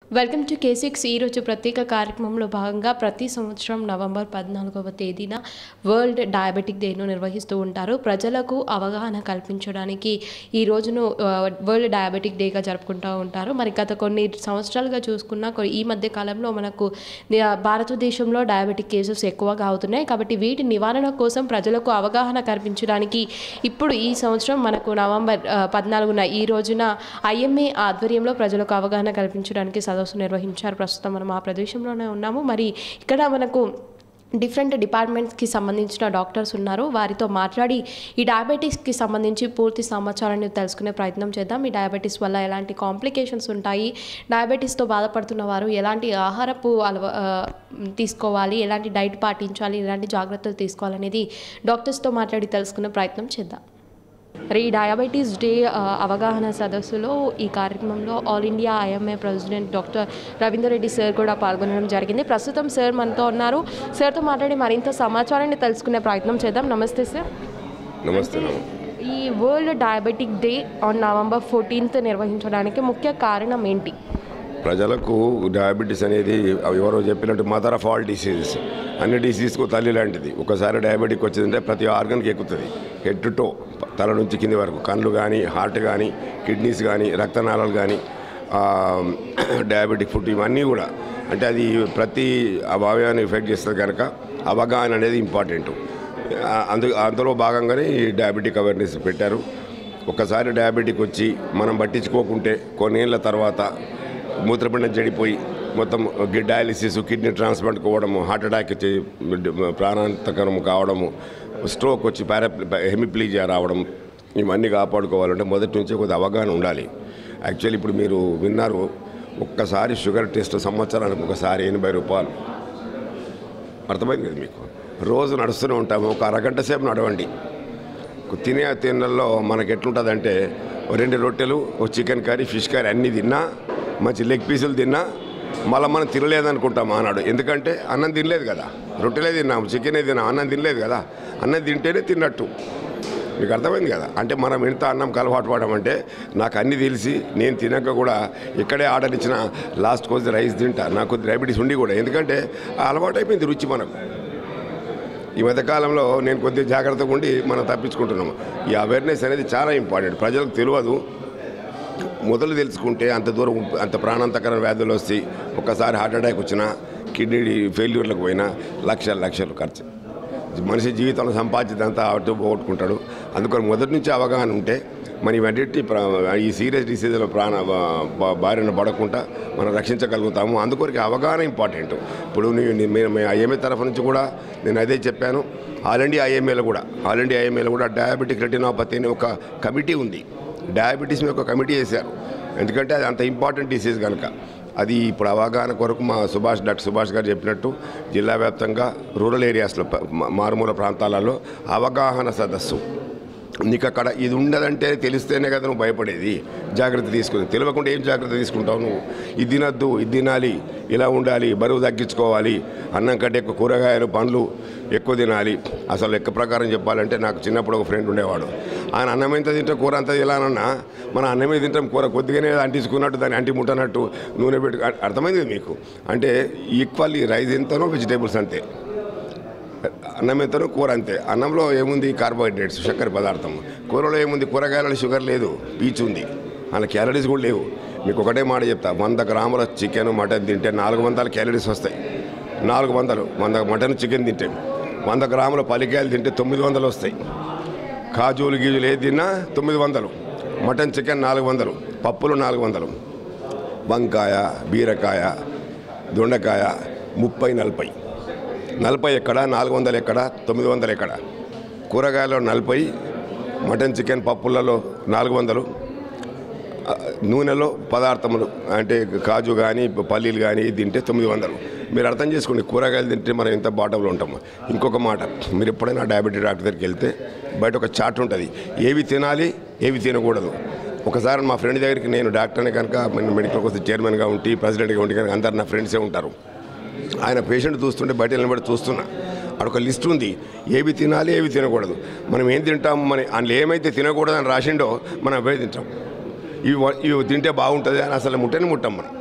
welcome to కేసిక్స్ ఈరోజు ప్రత్యేక కార్యక్రమంలో భాగంగా ప్రతి సంవత్సరం నవంబర్ పద్నాలుగవ తేదీన వరల్డ్ డయాబెటిక్ డేను నిర్వహిస్తూ ఉంటారు ప్రజలకు అవగాహన కల్పించడానికి ఈ రోజును ఆ, వరల్డ్ డయాబెటిక్ డేగా జరుపుకుంటూ ఉంటారు మరి గత కొన్ని సంవత్సరాలుగా చూసుకున్న కొ- ఈ మధ్య కాలంలో మనకు ఆ, భారతదేశంలో డయాబెటిక్ కేసెస్ ఎక్కువగా అవుతున్నాయి కాబట్టి వీటి నివారణ కోసం ప్రజలకు అవగాహన కల్పించడానికి ఇప్పుడు ఈ సంవత్సరం మనకు నవంబర్ ఆ, పద్నాలుగున ఈ రోజున ఐఎంఏ ఆధ్వర్యంలో ప్రజలకు అవగాహన కల్పించడానికి సదస్సు నిర్వహించారు ప్రస్తుతం మనం ఆ ప్రదేశంలోనే ఉన్నాము మరి ఇక్కడ మనకు డిఫరెంట్ డిపార్ట్మెంట్స్కి సంబంధించిన డాక్టర్స్ ఉన్నారు వారితో మాట్లాడి ఈ డయాబెటీస్కి సంబంధించి పూర్తి సమాచారాన్ని తెలుసుకునే ప్రయత్నం చేద్దాం ఈ డయాబెటీస్ వల్ల ఎలాంటి కాంప్లికేషన్స్ ఉంటాయి డయాబెటీస్తో బాధపడుతున్న వారు ఎలాంటి ఆహారపు అలవ ఆ, తీసుకోవాలి ఎలాంటి డైట్ పాటించాలి ఎలాంటి జాగ్రత్తలు తీసుకోవాలనేది డాక్టర్స్తో మాట్లాడి తెలుసుకునే ప్రయత్నం చేద్దాం మరి ఈ డయాబెటీస్ డే ఆ, అవగాహన సదస్సులో ఈ కార్యక్రమంలో all India IMA president doctor Ravinder Reddy sir కూడా పాల్గొనడం జరిగింది ప్రస్తుతం సార్ మనతో ఉన్నారు సార్తో మాట్లాడి మరింత సమాచారాన్ని తెలుసుకునే ప్రయత్నం చేద్దాం నమస్తే సార్ నమస్తే నమ ఈ world diabetic day on November fourteenth నిర్వహించడానికి ముఖ్య కారణం ఏంటి ప్రజలకు డయాబెటీస్ అనేది ఎవరో చెప్పినట్టు మదర్ ఆఫ్ ఆల్ డిసీజెస్ అన్ని డిసీజ్కు తల్లి లాంటిది ఒకసారి డయాబెటిక్ వచ్చిందంటే ప్రతి ఆర్గన్కి ఎక్కుతుంది హెడ్ టు టో తల నుంచి కింది వరకు కళ్ళు కానీ హార్ట్ కానీ కిడ్నీస్ కానీ రక్తనాళాలు కానీ డయాబెటిక్ ఫుడ్ ఇవన్నీ కూడా అంటే అది ప్రతి అవయవాన్ని ఎఫెక్ట్ చేస్తుంది కనుక అవగాహన అనేది ఇంపార్టెంట్ అందు అందులో భాగంగానే ఈ డయాబెటిక్ అవేర్నెస్ పెట్టారు ఒకసారి డయాబెటిక్ వచ్చి మనం పట్టించుకోకుంటే కొన్నేళ్ళ తర్వాత మూత్రపిండం చెడిపోయి మొత్తం గి- డయాలిసిస్ కిడ్నీ ట్రాన్స్ప్లాంట్ కావడము హార్ట్ అటాక్ వచ్చి ప్రాణాంతకరం కావడము స్ట్రోక్ వచ్చి పారా హెమిప్లీజియా రావడం ఇవన్నీ కాపాడుకోవాలంటే మొదటి నుంచి కొద్ది అవగాహన ఉండాలి యాక్చువల్లీ ఇప్పుడు మీరు విన్నారు ఒక్కసారి షుగర్ టెస్ట్ సంవత్సరానికి ఒకసారి ఎనభై రూపాయలు అర్థమైంది కదా మీకు రోజు నడుస్తూనే ఉంటాము ఒక అరగంట సేపు నడవండి తినే తిన్నల్లో మనకి ఎట్లుంటుందంటే ఓ రెండు రొట్టెలు ఓ చికెన్ కర్రీ ఫిష్ కర్రీ అన్నీ తిన్నా మంచి లెగ్ పీసులు తిన్నా మళ్ళీ మనం తినలేదనుకుంటాం ఆనాడు ఎందుకంటే అన్నం తినలేదు కదా రొట్టెలే తిన్నాం చికెనే తిన్నాం అన్నం తినలేదు కదా అన్నం తింటేనే తిన్నట్టు మీకు అర్థమైంది కదా అంటే మనం ఎంత అన్నం అలవాటు పడమంటే నాకు అన్ని తెలిసి నేను తినక కూడా ఇక్కడే ఆర్డర్ ఇచ్చిన లాస్ట్ కొద్ది రైస్ తింటా నాకు కొద్ది డయాబెటీస్ ఉండి కూడా ఎందుకంటే ఆ అలవాటు అయిపోయింది రుచి మనకు ఈ మధ్యకాలంలో నేను కొద్దిగా జాగ్రత్తగా ఉండి మనం తప్పించుకుంటున్నాము ఈ అవేర్నెస్ అనేది చాలా ఇంపార్టెంట్ ప్రజలకు తెలియదు మొదలు తెలుసుకుంటే అంత దూరం అంత ప్రాణాంతకర వ్యాధులు వస్తాయి ఒక్కసారి హార్ట్ అటాక్ వచ్చినా కిడ్నీ ఫెయిల్యూర్లకు పోయినా లక్షలు లక్షలు ఖర్చు మనిషి జీవితంలో సంపాదించినంతా అటు పోగొట్టుకుంటాడు అందుకని మొదటి నుంచి అవగాహన ఉంటే మన ఇవన్నిటి ప్ర- ఈ సీరియస్ డిసీజుల ప్రాణ బా- బా- బారిన పడకుండా మనం రక్షించగలుగుతాము అందుకొరకు అవగాహన ఇంపార్టెంట్ ఇప్పుడు నీ- నీ- మీ- మీ ఐఎంఏ తరఫు నుంచి కూడా నేను అదే చెప్పాను ఆల్ ఇండియా ఐఎంఏలో కూడా ఆల్ ఇండియా ఐఎంఏలో కూడా డయాబెటిక్ రెటినోపతి అనే ఒక కమిటీ ఉంది డయాబెటీస్ మీద ఒక కమిటీ వేశారు ఎందుకంటే అది అంత ఇంపార్టెంట్ డిసీజ్ కనుక అది ఇప్పుడు అవగాహన కొరకు మా సుభాష్ డాక్టర్ సుభాష్ గారు చెప్పినట్టు జిల్లా వ్యాప్తంగా రూరల్ ఏరియాస్లో ప- మా- మారుమూల ప్రాంతాలలో అవగాహన సదస్సు నీకు అక్కడ ఇది ఉండదంటే తెలిస్తేనే కదా నువ్వు భయపడేది జాగ్రత్త తీసుకుని తెలియకుండా ఏం జాగ్రత్త తీసుకుంటావు నువ్వు ఇది తినద్దు ఇది తినాలి ఇలా ఉండాలి బరువు తగ్గించుకోవాలి అన్నం కంటే ఎక్కువ కూరగాయలు పండ్లు ఎక్కువ తినాలి అసలు లెక్క ప్రకారం చెప్పాలంటే నాకు చిన్నప్పుడు ఒక ఫ్రెండ్ ఉండేవాడు ఆయన అన్నం ఎంత తింటే కూర అంత తినాలన్నా మన అన్నమే తింటాం కూర కొద్దిగానే అంటించుకున్నట్టు దాన్ని అంటి ముట్టనట్టు నూనె పెట్టి అర్థమైంది కదా మీకు అంటే ఈక్వల్లీ రైస్ ఎంతనో వెజిటేబుల్స్ అంతే అన్నం ఎంతనో కూర అంతే అన్నంలో ఏముంది కార్బోహైడ్రేట్స్ చక్కెర పదార్థం కూరలో ఏముంది కూరగాయలలో షుగర్ లేదు పీచు ఉంది అలా క్యాలరీస్ కూడా లేవు మీకు ఒకటే మాట చెప్తా వంద గ్రాముల చికెన్ మటన్ తింటే నాలుగు వందల క్యాలరీస్ వస్తాయి నాలుగు వందలు వంద మటన్ చికెన్ తింటే వంద గ్రాముల పల్లికాయలు తింటే తొమ్మిది వందలు వస్తాయి కాజులు గీజులు ఏది తిన్నా తొమ్మిది వందలు మటన్ చికెన్ నాలుగు వందలు పప్పులు నాలుగు వందలు వంకాయ బీరకాయ దొండకాయ ముప్పై నలభై నలభై ఎక్కడ నాలుగు వందలు ఎక్కడ తొమ్మిది వందలు ఎక్కడ కూరగాయలు నలభై మటన్ చికెన్ పప్పులలో నాలుగు వందలు ఆ, నూనెలో పదార్థములు అంటే కాజు కానీ పల్లీలు కానీ తింటే తొమ్మిది వందలు మీరు అర్థం చేసుకోండి కూరగాయలు తింటే మనం ఎంత బాటంలో ఉంటాము ఇంకొక మాట మీరు ఎప్పుడైనా డయాబెటిక్ డాక్టర్ దగ్గరికి వెళ్తే బయట ఒక చార్ట్ ఉంటుంది ఏవి తినాలి ఏవి తినకూడదు ఒకసారి మా ఫ్రెండ్ దగ్గరికి నేను డాక్టర్ని కనుక నేను మెడికల్ కోసం చైర్మన్గా ఉండి ప్రెసిడెంట్గా ఉండి కనుక అందరు నా ఫ్రెండ్సే ఉంటారు ఆయన పేషెంట్ చూస్తుంటే బయట నిలబడి చూస్తున్నా అక్కడ ఒక లిస్ట్ ఉంది ఏవి తినాలి ఏవి తినకూడదు మనం ఏం తింటాం మన అందులో ఏమైతే తినకూడదు అని రాసిండో మనం అవే తింటాం ఇవి వ- ఇవి తింటే బాగుంటుంది అని అసలు ముట్టని ముట్టాం మనం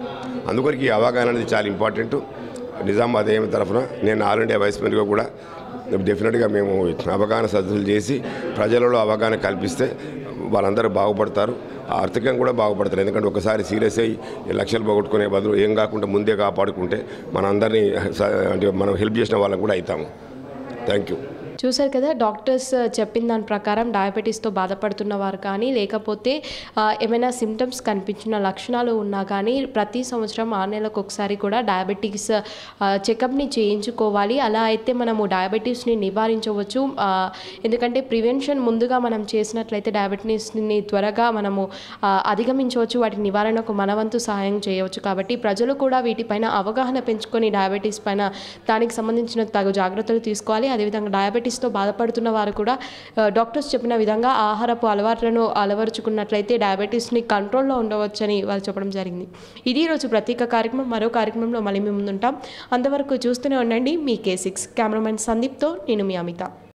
అందుకొరకు ఈ అవగాహన అనేది చాలా ఇంపార్టెంట్ నిజామాబాద్ ఏమి తరఫున నేను ఆల్ ఇండియా వైస్ ప్రెసిడెంట్గా కూడా డెఫినెట్గా మేము అవగాహన సదస్సులు చేసి ప్రజలలో అవగాహన కల్పిస్తే వాళ్ళందరూ బాగుపడతారు ఆర్థికంగా కూడా బాగుపడతారు ఎందుకంటే ఒకసారి సీరియస్ అయ్యి లక్షలు పోగొట్టుకునే బదులు ఏం కాకుండా ముందే కాపాడుకుంటే మనందరినీ స- అంటే మనం హెల్ప్ చేసిన వాళ్ళం కూడా అవుతాము థ్యాంక్ యూ చూశారు కదా డాక్టర్స్ చెప్పిన దాని ప్రకారం డయాబెటీస్తో బాధపడుతున్న వారు కానీ లేకపోతే ఆ, ఏమైనా సిమ్టమ్స్ కనిపించిన లక్షణాలు ఉన్నా కానీ ప్రతి సంవత్సరం ఆరు నెలలకు ఒకసారి కూడా డయాబెటిక్స్ చెకప్ని చేయించుకోవాలి అలా అయితే మనము డయాబెటీస్ని నివారించవచ్చు ఆ, ఎందుకంటే ప్రివెన్షన్ ముందుగా మనం చేసినట్లయితే డయాబెటీస్ని త్వరగా మనము ఆ, అధిగమించవచ్చు వాటి నివారణకు మనవంతు సహాయం చేయవచ్చు కాబట్టి ప్రజలు కూడా వీటిపైన అవగాహన పెంచుకొని డయాబెటీస్ పైన దానికి సంబంధించిన తగు జాగ్రత్తలు తీసుకోవాలి అదేవిధంగా డయాబెటీస్తో బాధపడుతున్న వారు కూడా ఆ, డాక్టర్స్ చెప్పిన విధంగా ఆహారపు అలవాట్లను అలవరుచుకున్నట్లయితే డయాబెటీస్ని కంట్రోల్లో ఉండవచ్చని వాళ్ళు చెప్పడం జరిగింది ఇది ఈరోజు ప్రత్యేక కార్యక్రమం మరో కార్యక్రమంలో మళ్ళీ మేము ముందుంటాం అంతవరకు చూస్తూనే ఉండండి మీ కే సిక్స్ కెమెరామెన్ సందీప్తో నేను మీ అమిత